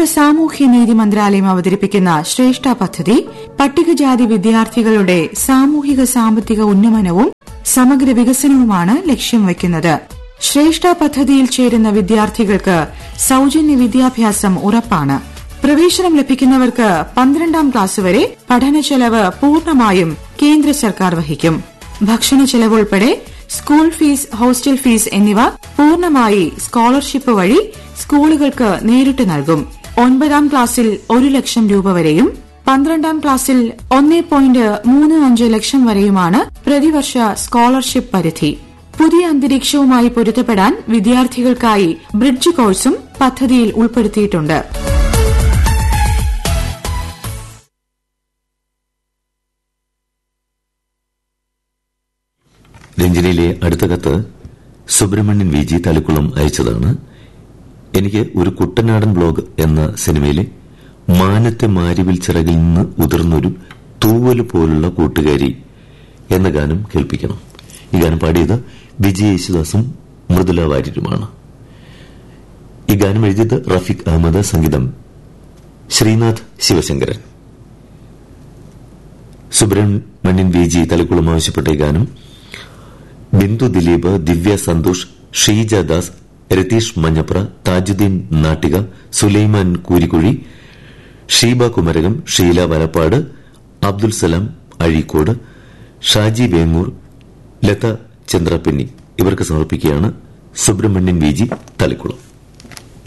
സാമൂഹ്യനീതി മന്ത്രാലയം അവതരിപ്പിക്കുന്ന ശ്രേഷ്ഠ പദ്ധതി പട്ടികജാതി വിദ്യാർത്ഥികളുടെ സാമൂഹിക സാമ്പത്തിക ഉന്നമനവും സമഗ്ര വികസനവുമാണ് ലക്ഷ്യം വയ്ക്കുന്നത് ശ്രേഷ്ഠ പദ്ധതിയിൽ ചേരുന്ന വിദ്യാർത്ഥികൾക്ക് സൌജന്യ വിദ്യാഭ്യാസം ഉറപ്പാണ് പ്രവേശനം ലഭിക്കുന്നവർക്ക് പന്ത്രണ്ടാം ക്ലാസ് വരെ പഠന ചെലവ് പൂർണ്ണമായും കേന്ദ്ര സർക്കാർ വഹിക്കും ഭക്ഷണ ചെലവ് ഉൾപ്പെടെ സ്കൂൾ ഫീസ് ഹോസ്റ്റൽ ഫീസ് എന്നിവ പൂർണ്ണമായി സ്കോളർഷിപ്പ് വഴി സ്കൂളുകൾക്ക് നേരിട്ട് നൽകും ഒൻപതാം ക്ലാസ്സിൽ ഒരു ലക്ഷം രൂപ വരെയും പന്ത്രണ്ടാം ക്ലാസ്സിൽ ഒന്നേ പോയിന്റ് മൂന്ന് അഞ്ച് ലക്ഷം വരെയുമാണ് പ്രതിവർഷ സ്കോളർഷിപ്പ് പരിധി പുതിയ അന്തരീക്ഷവുമായി പൊരുത്തപ്പെടാൻ വിദ്യാർത്ഥികൾക്കായി ബ്രിഡ്ജ് കോഴ്സും പദ്ധതിയിൽ ഉൾപ്പെടുത്തിയിട്ടുണ്ട് രഞ്ജനിയിലെ അടുത്ത കത്ത് സുബ്രഹ്മണ്യൻ വി ജി തലക്കുളം അയച്ചതാണ് എനിക്ക് ഒരു കുട്ടനാടൻ ബ്ലോഗ് എന്ന സിനിമയിലെ മാനത്തെ മാരിവിൽ ചിറകിൽ നിന്ന് ഉതിർന്നൊരു തൂവല് പോലുള്ള കൂട്ടുകാരി എന്ന ഗാനം കേൾപ്പിക്കണം ഈ ഗാനം പാടിയത് വിജയ് യേശുദാസും മൃദുല വാര്യരുമാണ് ഈ ഗാനം എഴുതിയത് റഫീഖ് അഹമ്മദ് സംഗീതം ശ്രീനാഥ് ശിവശങ്കരൻ സുബ്രഹ്മണ്യൻ വി ജി തലക്കുളം ആവശ്യപ്പെട്ട ഈ ഗാനം ബിന്ദു ദിലീപ് ദിവ്യ സന്തോഷ് ഷീജ ദാസ് രതീഷ് മഞ്ഞപ്ര താജുദ്ദീൻ നാട്ടിക സുലൈമാൻ കൂരിക്കുഴി ഷീബ കുമരകം ഷീല വലപ്പാട് അബ്ദുൽ സലാം അഴീക്കോട് ഷാജി വേങ്ങൂർ ലത ചന്ദ്രപിന്നി ഇവർക്ക് സമർപ്പിക്കുകയാണ് സുബ്രഹ്മണ്യൻ വി ജി തലക്കുളം